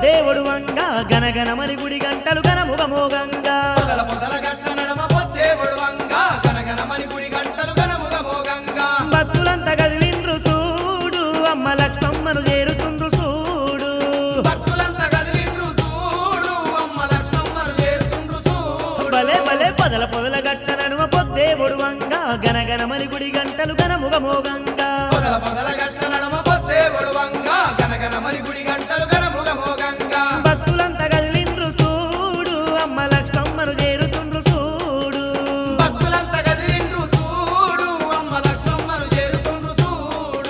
పొద్దేవుడు వంగా గనగనమని గుడి గంటలు గనముగ మోగంగా పొదల పొదల గట్ల నడమ పొద్దేవుడు వంగా గనగనమని గుడి గంటలు గనముగ మోగంగా భక్తులంతా కదిలిండ్రు చూడు అమ్మ లక్ష్మమ్మను చేరుతుండ్రు చూడు భక్తులంతా కదిలిండ్రు చూడు అమ్మ లక్ష్మమ్మను చేరుతుండ్రు చూడు భలే భలే పొదల పొదల గట్ట నడుమ పొద్దేవుడు వంగా గనగనమని గుడి గంటలు గనముగ మోగంగా పొదల పొదల గట్ల నడమ పొద్దేవుడు వంగా గనగనమని గుడి గంటలు గనముగ మోగంగా భక్తులంతా కదిలిండ్రు చూడు అమ్మ లక్ష్మమ్మను చేరుతుండ్రు చూడు భక్తులంతా కదిలిండ్రు చూడు అమ్మ లక్ష్మమ్మను చేరుతుండ్రు చూడు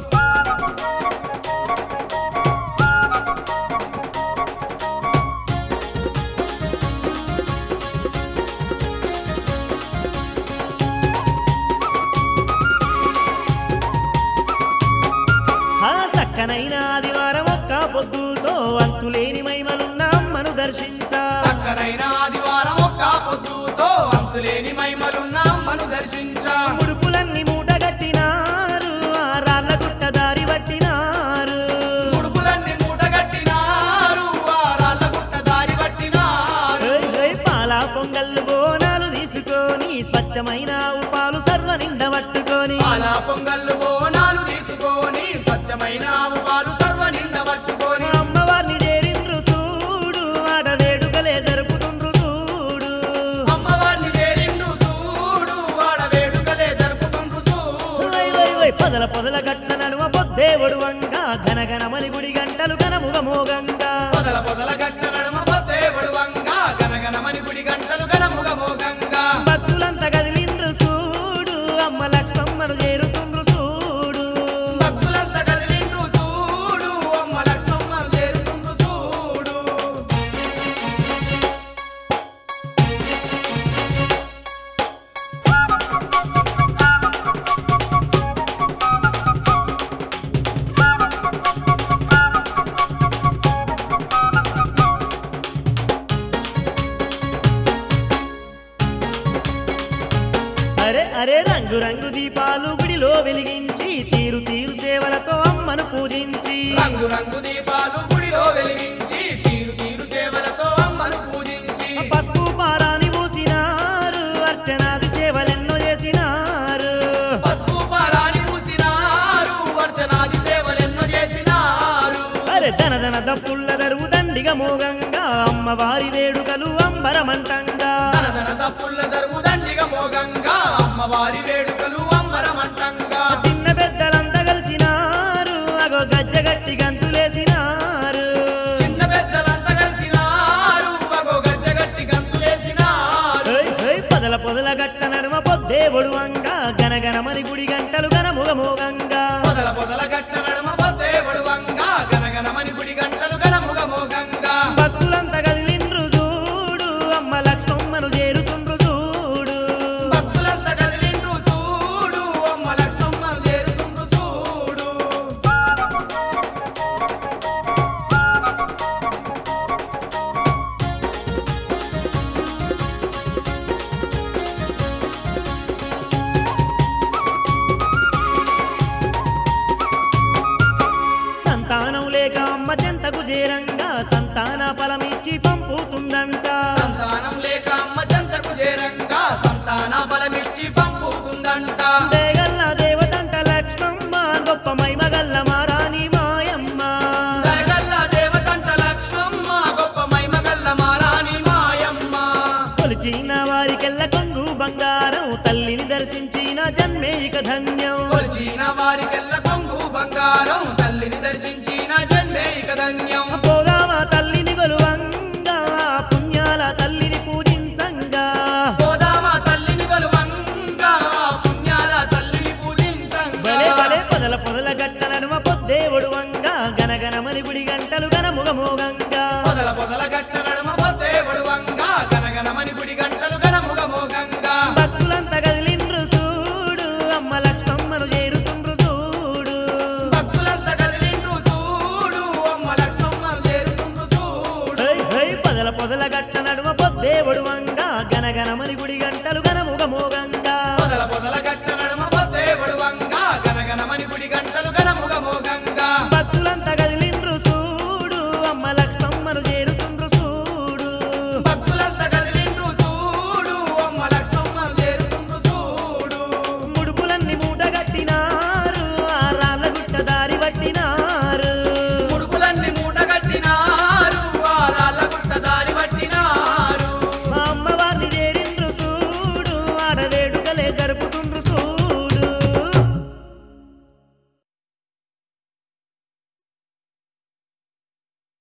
ఆ సక్కనైన ఆదివారం ఒక్క పొద్దుతో అంతులేని మైమలున్న అమ్మను దర్శించా చక్కనైన ఆదివారం ఒక్క పొద్దుతో అంతులేని మైమలున్న అమ్మను దర్శించా ముడుపులన్నీ మూటగట్టినారు ఆ రాళ్ళ గుట్ట దారి పట్టినారు ముడుపులన్నీ మూటగట్టినారు వారాళ్ళ గుట్ట దారి పట్టినారు ఓయ్ ఓయ్ పాల పొంగళ్ళు బోనాలు తీసుకొని స్వచ్ఛమైన ఆవు పాలు సర్వ నిండ పట్టుకొని పాల పొంగళ్ళు బోనాలు తీసుకొని స్వచ్ఛమైన ఆవు పాలు సర్వ నిండ పట్టుకొని అమ్మవారిని చేరిండ్రు చూడు ఆడ వేడుకలే జరుపుతుండ్రు చూడు అమ్మవారిని చేరిండ్రు చూడు వాడ వేడుకలే జరుపుకుంటూ చూడు ఓయ్ ఓయ్ ఓయ్ పొదల పొదల గట్ల నడుమ పొద్దేవుడు వంగా ఘనఘనమని గుడి గంటలు గనముగ మోగంగా పొదల పొదల గట్ట నడమ పొద్దేవుడు వంగా గనగనమని గుడి గంటలు గనముగ మోగంగా భక్తులంతా కదిలిండ్రు చూడు అమ్మ లక్ష్మమ్మను చేరుతుండ్రు చూడు భక్తులంతా కదిలిండ్రు చూడు అమ్మ లక్ష్మమ్మను చేరుతుండ్రు చూడు అరే అరే రంగు రంగు దీపాలు గుడిలో వెలిగించి తీరు తీరు సేవలతో అమ్మను పూజించి రంగు రంగు దీపాలు గుడిలో వెలిగించి తీరు తీరు సేవలతో అమ్మను పూజించి పసుపు పారాని పూసినారు అర్చనాది సేవలెన్నో చేసినారు పసుపు పారాని పూసినారు అర్చనాది సేవలెన్నో చేసినారు అరే ధన ధన దప్పుల్ల దరువు దండిగా మోగంగా అమ్మవారి వేడుకలు అంబరమంటంగా ధనధన తప్పుల దరువు దండిగా మోగంగా అమ్మవారి వేడుకలు అంబరమంటంగా చిన్న పెద్దలంతా కలిసినారు అగో గజ్జగట్టి గంతులేసినారు చిన్న పెద్దలంతా కలిసినారు అగో గజ్జగట్టి గంతులేసినారు ఓయ్ ఓయ్ పొదల పొదల గట్ట నడుమ పొద్దేవుడు వంగా గనగనమని గుడి గంటలు గనముగ మోగంగా పొదల పొదల గట్ట నడమ పొద్దేవుడు వంగా గనగనమని గుడి గంటలు గనముగ మోగంగా భక్తులంతా కదిలిండ్రు చూడు అమ్మ లక్ష్మమ్మను చేరుతుండ్రు చూడు భక్తులంతా కదిలిండ్రు చూడు అమ్మ లక్ష్మమ్మను చేరుతుండ్రు చూడు సంతానం లేక అమ్మ చెంతకు చేరంగా సంతాన ఫలమిచ్చి పంపుతుందంట సంతానం లేక అమ్మ చెంతకు చేరంగా సంతాన బలమిచ్చి పంపుకుందంట దేగల్ల దేవతంట లక్ష్మమ్మ గొప్ప మైమగల్ల మారాని మాయమ్మ దయగల్ల దేవతంట లక్ష్మమ్మ గొప్ప మైమగల్ల మారాని మాయమ్మ కొలిచిన వారికెల్ల కొంగు బంగారం తల్లిని దర్శించిన జన్మే ఇక ధన్యం కొలిచిన వారికెల్ల కొంగు బంగారం తల్లిని దర్శించిన జన్మే ఇక ధన్యం పోదామా తల్లిని కొలువంగా పుణ్యాల తల్లిని పూజించంగా పోదామా తల్లిని కొలువంగా పుణ్యాల తల్లిని పూజించంగా భలే భలే పొదల పొదల గట్ట నడుమ పొద్దేవుడు వంగా గనగనమని గుడి గంటలు గనముగ మోగంగా పొదల పొదల గట్ట నడమ పొద్దేవుడు వంగా గనగనమని గుడి గంటలు గనముగ మోగంగా భక్తులంతా కదిలిండ్రు చూడు అమ్మ లక్ష్మమ్మను చేరుతుండ్రు చూడు భక్తులంతా కదిలిండ్రు చూడు అమ్మ లక్ష్మమ్మను చేరుతుండ్రు చూడు హై హై పొదల పొదల గట్ట నడుమ పొద్దేవుడు వంగా గనగనమని గుడి గంటలు గనముగ మోగంగా